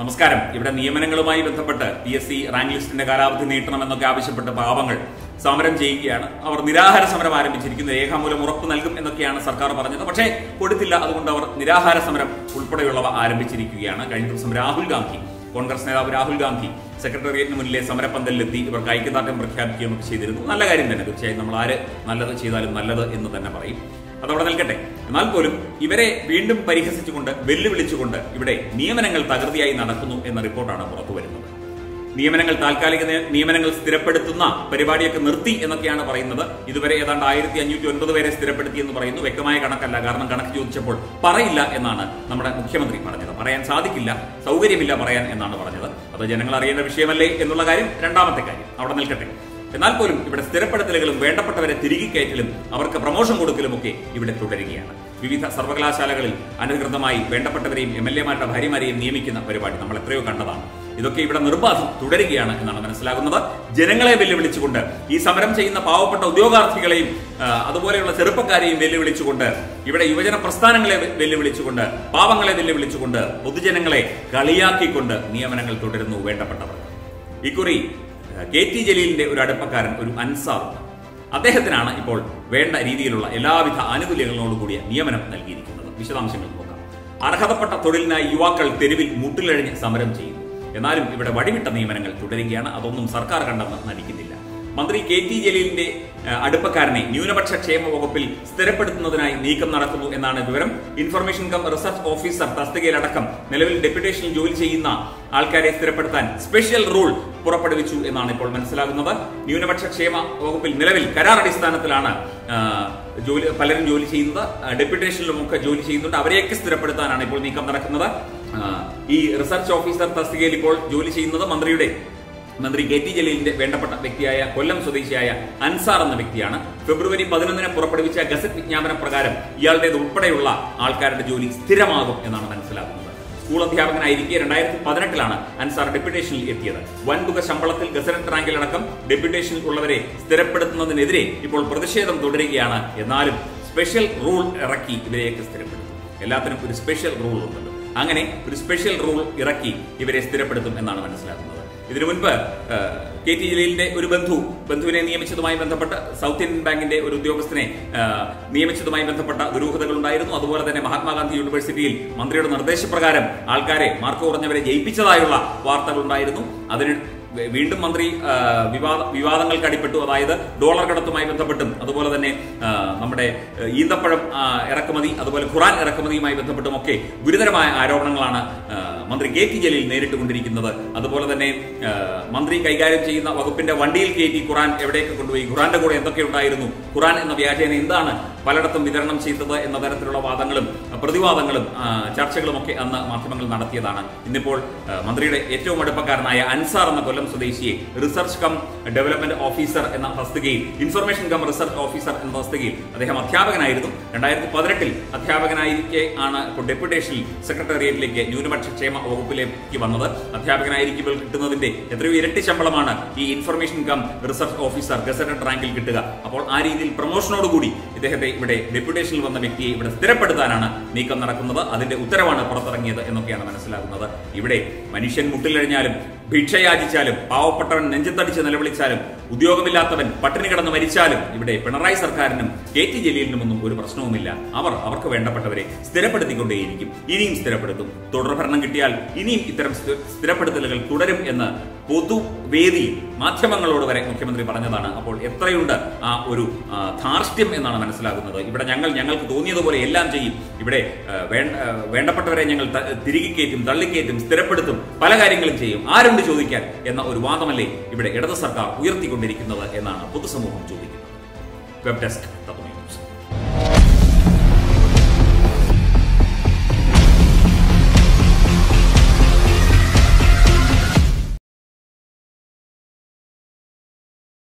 നമസ്കാരം ഇവിടെ നിയമനങ്ങളുമായി ബന്ധപ്പെട്ട് പി എസ് സി റാങ്ക് ലിസ്റ്റിന്റെ കാലാവധി നീട്ടണമെന്നൊക്കെ ആവശ്യപ്പെട്ട് പാവങ്ങൾ സമരം ചെയ്യുകയാണ് അവർ നിരാഹാര സമരം ആരംഭിച്ചിരിക്കുന്നു രേഖാമൂലം ഉറപ്പ് നൽകും എന്നൊക്കെയാണ് സർക്കാർ പറഞ്ഞത് പക്ഷേ കൊടുത്തില്ല അതുകൊണ്ട് അവർ നിരാഹാര സമരം ഉൾപ്പെടെയുള്ളവ ആരംഭിച്ചിരിക്കുകയാണ് കഴിഞ്ഞ ദിവസം രാഹുൽ ഗാന്ധി കോൺഗ്രസ് നേതാവ് രാഹുൽ ഗാന്ധി സെക്രട്ടേറിയറ്റിന് മുന്നിലെ സമരപ്പന്തലിലെത്തി ഇവർക്ക് ഐക്യദാർഢ്യം പ്രഖ്യാപിക്കുകയും ഒക്കെ ചെയ്തിരുന്നു നല്ല കാര്യം തന്നെ തീർച്ചയായും നമ്മൾ ആര് നല്ലത് ചെയ്താലും നല്ലത് എന്ന് തന്നെ പറയും അതവിടെ നിൽക്കട്ടെ എന്നാൽ പോലും ഇവരെ വീണ്ടും പരിഹസിച്ചുകൊണ്ട് വെല്ലുവിളിച്ചുകൊണ്ട് ഇവിടെ നിയമനങ്ങൾ തകൃതിയായി നടക്കുന്നു എന്ന റിപ്പോർട്ടാണ് പുറത്തു വരുന്നത് നിയമനങ്ങൾ താൽക്കാലിക നി- നിയമനങ്ങൾ സ്ഥിരപ്പെടുത്തുന്ന പരിപാടിയൊക്കെ നിർത്തി എന്നൊക്കെയാണ് പറയുന്നത് ഇതുവരെ ഏതാണ്ട് ആയിരത്തി അഞ്ഞൂറ്റി ഒൻപത് പേരെ സ്ഥിരപ്പെടുത്തി എന്ന് പറയുന്നു വ്യക്തമായ കണക്കല്ല കാരണം കണക്ക് ചോദിച്ചപ്പോൾ പറയില്ല എന്നാണ് നമ്മുടെ മുഖ്യമന്ത്രി പറഞ്ഞത് പറയാൻ സാധിക്കില്ല സൗകര്യമില്ല പറയാൻ എന്നാണ് പറഞ്ഞത് അത് ജനങ്ങൾ അറിയേണ്ട വിഷയമല്ലേ എന്നുള്ള കാര്യം രണ്ടാമത്തെ കാര്യം അവിടെ നിൽക്കട്ടെ എന്നാൽ പോലും ഇവിടെ സ്ഥിരപ്പെടുത്തലുകളും വേണ്ടപ്പെട്ടവരെ തിരികെ കയറ്റലും അവർക്ക് പ്രമോഷൻ കൊടുക്കലും ഒക്കെ ഇവിടെ തുടരുകയാണ് വിവിധ സർവകലാശാലകളിൽ അനധികൃതമായി വേണ്ടപ്പെട്ടവരെയും എം എൽ എമാരുടെ ഭാര്യമാരെയും നിയമിക്കുന്ന പരിപാടി നമ്മൾ എത്രയോ കണ്ടതാണ് ഇതൊക്കെ ഇവിടെ നിർബാധം തുടരുകയാണ് എന്നാണ് മനസ്സിലാകുന്നത് ജനങ്ങളെ വെല്ലുവിളിച്ചുകൊണ്ട് ഈ സമരം ചെയ്യുന്ന പാവപ്പെട്ട ഉദ്യോഗാർത്ഥികളെയും ആ, അതുപോലെയുള്ള ചെറുപ്പക്കാരെയും വെല്ലുവിളിച്ചുകൊണ്ട് ഇവിടെ യുവജന പ്രസ്ഥാനങ്ങളെ വെ- വെല്ലുവിളിച്ചുകൊണ്ട് പാവങ്ങളെ വെല്ലുവിളിച്ചുകൊണ്ട് പൊതുജനങ്ങളെ കളിയാക്കിക്കൊണ്ട് നിയമനങ്ങൾ തുടരുന്നു വേണ്ടപ്പെട്ടവർ ഇക്കുറി ഏഹ്, കെ ടി ജലീലിന്റെ ഒരു അടുപ്പക്കാരൻ ഒരു അൻസാർ ഉണ്ട്. അദ്ദേഹത്തിനാണ് ഇപ്പോൾ വേണ്ട രീതിയിലുള്ള എല്ലാവിധ ആനുകൂല്യങ്ങളോടുകൂടിയ നിയമനം നൽകിയിരിക്കുന്നത് വിശദാംശങ്ങൾ നോക്കാം അർഹതപ്പെട്ട തൊഴിലിനായി യുവാക്കൾ തെരുവിൽ മുട്ടിലഴിഞ്ഞ് സമരം ചെയ്യുന്നു എന്നാലും ഇവിടെ വഴിവിട്ട നിയമനങ്ങൾ തുടരുകയാണ് അതൊന്നും സർക്കാർ കണ്ടെന്ന് നടിക്കുന്നില്ല മന്ത്രി കെ ടി ജലീലിന്റെ ഏഹ്, അടുപ്പക്കാരനെ ന്യൂനപക്ഷ ക്ഷേമ വകുപ്പിൽ സ്ഥിരപ്പെടുത്തുന്നതിനായി നീക്കം നടക്കുന്നു എന്നാണ് വിവരം ഇൻഫർമേഷൻ കം റിസർച്ച് ഓഫീസർ തസ്തികയിലടക്കം നിലവിൽ ഡെപ്യൂട്ടേഷനിൽ ജോലി ചെയ്യുന്ന ആൾക്കാരെ സ്ഥിരപ്പെടുത്താൻ സ്പെഷ്യൽ റൂൾ പുറപ്പെടുവിച്ചു എന്നാണ് ഇപ്പോൾ മനസ്സിലാകുന്നത് ന്യൂനപക്ഷ ക്ഷേമ വകുപ്പിൽ നിലവിൽ കരാർ അടിസ്ഥാനത്തിലാണ് ആ, ജോലി പലരും ജോലി ചെയ്യുന്നത് ആ, ഡെപ്യൂട്ടേഷനിലും ഒക്കെ ജോലി ചെയ്യുന്നുണ്ട് അവരെയൊക്കെ സ്ഥിരപ്പെടുത്താനാണ് ഇപ്പോൾ നീക്കം നടക്കുന്നത് ആ, ഈ റിസർച്ച് ഓഫീസർ തസ്തികയിൽ ഇപ്പോൾ ജോലി ചെയ്യുന്നത് മന്ത്രിയുടെ മന്ത്രി കെ ടി ജലീലിന്റെ വേണ്ടപ്പെട്ട വ്യക്തിയായ കൊല്ലം സ്വദേശിയായ അൻസാർ എന്ന വ്യക്തിയാണ് ഫെബ്രുവരി പതിനൊന്നിന് പുറപ്പെടുവിച്ച ഗസറ്റ് വിജ്ഞാപന പ്രകാരം ഇയാളുടേത് ഉൾപ്പെടെയുള്ള ആൾക്കാരുടെ ജോലി സ്ഥിരമാകും എന്നാണ് മനസ്സിലാക്കുന്നത് സ്കൂൾ അധ്യാപകനായിരിക്കെ രണ്ടായിരത്തി പതിനെട്ടിലാണ് അൻസാർ ഡെപ്യൂട്ടേഷനിൽ എത്തിയത് വൻതുക ശമ്പളത്തിൽ ഗസറ്റ് റാങ്കിലടക്കം ഡെപ്യൂട്ടേഷനിൽ ഉള്ളവരെ സ്ഥിരപ്പെടുത്തുന്നതിനെതിരെ ഇപ്പോൾ പ്രതിഷേധം തുടരുകയാണ് എന്നാലും സ്പെഷ്യൽ റൂൾ ഇറക്കി ഇവരെയൊക്കെ സ്ഥിരപ്പെടുത്തും എല്ലാത്തിനും ഒരു സ്പെഷ്യൽ റൂൾ ഉണ്ടല്ലോ അങ്ങനെ ഒരു സ്പെഷ്യൽ റൂൾ ഇറക്കി ഇവരെ സ്ഥിരപ്പെടുത്തും എന്നാണ് മനസ്സിലാക്കുന്നത് ഇതിനു മുൻപ് ഏഹ്, കെ ടി ജലീലിന്റെ ഒരു ബന്ധു ബന്ധുവിനെ നിയമിച്ചതുമായി ബന്ധപ്പെട്ട് സൗത്ത് ഇന്ത്യൻ ബാങ്കിന്റെ ഒരു ഉദ്യോഗസ്ഥനെ ഏഹ്, നിയമിച്ചതുമായി ബന്ധപ്പെട്ട ദുരൂഹതകൾ ഉണ്ടായിരുന്നു അതുപോലെ തന്നെ മഹാത്മാഗാന്ധി യൂണിവേഴ്സിറ്റിയിൽ മന്ത്രിയുടെ നിർദ്ദേശപ്രകാരം ആൾക്കാരെ മാർക്ക് കുറഞ്ഞവരെ ജയിപ്പിച്ചതായുള്ള വാർത്തകൾ ഉണ്ടായിരുന്നു അതിന് വേ- വീണ്ടും മന്ത്രി ആ, വിവാദ വിവാദങ്ങൾക്ക് അടിപ്പെട്ടു അതായത് ഡോളർ കടത്തുമായി ബന്ധപ്പെട്ടും അതുപോലെ തന്നെ ആ, നമ്മുടെ ആ, ഈന്തപ്പഴം ആ, ഇറക്കുമതി അതുപോലെ ഖുറാൻ ഇറക്കുമതിയുമായി ബന്ധപ്പെട്ടും ഒക്കെ ഗുരുതരമായ ആരോപണങ്ങളാണ് ആ, മന്ത്രി കെ ടി ജലീൽ നേരിട്ടുകൊണ്ടിരിക്കുന്നത് അതുപോലെ തന്നെ ആ, മന്ത്രി കൈകാര്യം ചെയ്യുന്ന വകുപ്പിന്റെ വണ്ടിയിൽ കയറ്റി ഖുറാൻ എവിടെയൊക്കെ കൊണ്ടുപോയി ഖുറാന്റെ കൂടെ എന്തൊക്കെ ഉണ്ടായിരുന്നു ഖുറാൻ എന്ന വ്യാജേന എന്താണ് പലയിടത്തും വിതരണം ചെയ്തത് എന്ന തരത്തിലുള്ള വാദങ്ങളും ആ, പ്രതിവാദങ്ങളും ആ, ചർച്ചകളും ഒക്കെ അന്ന് മാധ്യമങ്ങൾ നടത്തിയതാണ് ഇന്നിപ്പോൾ ആ, മന്ത്രിയുടെ ഏറ്റവും അടുപ്പക്കാരനായ അൻസാർ എന്ന കൊല്ലം സ്വദേശിയെ റിസർച്ച് കം ഡെവലപ്മെന്റ് ഓഫീസർ എന്ന തസ്തികയിൽ ഇൻഫർമേഷൻ കം റിസർച്ച് ഓഫീസർ എന്ന തസ്തികയിൽ അദ്ദേഹം അധ്യാപകനായിരുന്നു രണ്ടായിരത്തി പതിനെട്ടിൽ അധ്യാപകനായിരിക്കെ ആണ് ഇപ്പോൾ ഡെപ്യൂട്ടേഷനിൽ സെക്രട്ടേറിയറ്റിലേക്ക് ന്യൂനപക്ഷ ക്ഷേമ വകുപ്പിലേക്ക് വന്നത് അധ്യാപകനായിരിക്കുമ്പോൾ കിട്ടുന്നതിന്റെ എത്രയോ ഇരട്ടി ശമ്പളമാണ് ഈ information cum research officer gazetted റാങ്കിൽ കിട്ടുക അപ്പോൾ ആ രീതിയിൽ പ്രൊമോഷനോടുകൂടി ഇദ്ദേഹത്തെ ഇവിടെ ഡെപ്യൂട്ടേഷനിൽ വന്ന വ്യക്തിയെ ഇവിടെ സ്ഥിരപ്പെടുത്താനാണ് നീക്കം നടക്കുന്നത് അതിന്റെ ഉത്തരവാണ് പുറത്തിറങ്ങിയത് എന്നൊക്കെയാണ് മനസ്സിലാക്കുന്നത് ഇവിടെ മനുഷ്യൻ മുട്ടിലഴിഞ്ഞാലും ഭിക്ഷയാചിച്ചാലും പാവപ്പെട്ടവൻ നെഞ്ചത്തടിച്ച് നിലവിളിച്ചാലും ഉദ്യോഗമില്ലാത്തവൻ പട്ടിണി കിടന്ന് മരിച്ചാലും ഇവിടെ പിണറായി സർക്കാരിനും കെ ടി ജലീലിനുമൊന്നും ഒരു പ്രശ്നവുമില്ല അവർ അവർക്ക് വേണ്ടപ്പെട്ടവരെ സ്ഥിരപ്പെടുത്തിക്കൊണ്ടേയിരിക്കും ഇനിയും സ്ഥിരപ്പെടുത്തും തുടർഭരണം കിട്ടിയാൽ ഇനിയും ഇത്തരം സ്ഥി- സ്ഥിരപ്പെടുത്തലുകൾ തുടരും എന്ന് പൊതുവേദിയിൽ മാധ്യമങ്ങളോട് വരെ മുഖ്യമന്ത്രി പറഞ്ഞതാണ് അപ്പോൾ എത്രയുണ്ട് ആ ഒരു ആ, ധാർഷ്ട്യം എന്നാണ് മനസ്സിലാകുന്നത് ഇവിടെ ഞങ്ങൾ ഞങ്ങൾക്ക് തോന്നിയതുപോലെ എല്ലാം ചെയ്യും ഇവിടെ ആ, വേണ്ട ആ, വേണ്ടപ്പെട്ടവരെ ഞങ്ങൾ ത- തിരികെ കയറ്റും തള്ളിക്കയറ്റും സ്ഥിരപ്പെടുത്തും പല കാര്യങ്ങളും ചെയ്യും ആരുണ്ട് ചോദിക്കാൻ എന്ന ഒരു വാദമല്ലേ ഇവിടെ ഇടത് സർക്കാർ ഉയർത്തിക്കൊണ്ടിരിക്കുന്നത് എന്നാണ് പൊതുസമൂഹം ചോദിക്കുന്നത് വെബ് ഡെസ്ക് തത്വമൈ